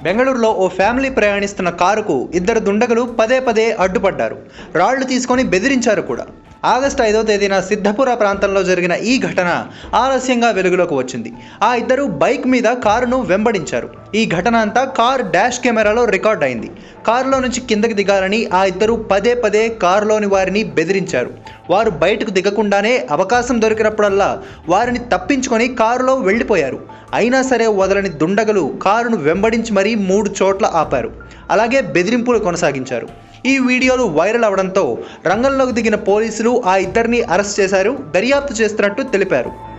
బెంగళూరులో ఓ ఫ్యామిలీ ప్రయాణిస్తున్న కారుకు ఇద్దరు దుండగులు పదే పదే అడ్డుపడ్డారు రాళ్లు తీసుకొని బెదిరించారు కూడా ఆగస్టు ఐదో తేదీన సిద్ధపుర ప్రాంతంలో జరిగిన ఈ ఘటన ఆలస్యంగా వెలుగులోకి వచ్చింది ఆ ఇద్దరు బైక్ మీద కారును వెంబడించారు ఈ ఘటన అంతా కార్ డాష్ కెమెరాలో రికార్డ్ అయింది కారులో నుంచి కిందకి దిగాలని ఆ ఇద్దరు పదే పదే కారులోని వారిని బెదిరించారు వారు బయటకు దిగకుండానే అవకాశం దొరికినప్పుడల్లా వారిని తప్పించుకొని కారులో వెళ్ళిపోయారు అయినా సరే వదలని దుండగలు కారును వెంబడించి మరీ మూడు చోట్ల ఆపారు అలాగే బెదిరింపులు కొనసాగించారు ఈ వీడియోలు వైరల్ అవడంతో రంగంలోకి దిగిన పోలీసులు ఆ ఇద్దరిని అరెస్ట్ చేశారు దర్యాప్తు చేస్తున్నట్టు తెలిపారు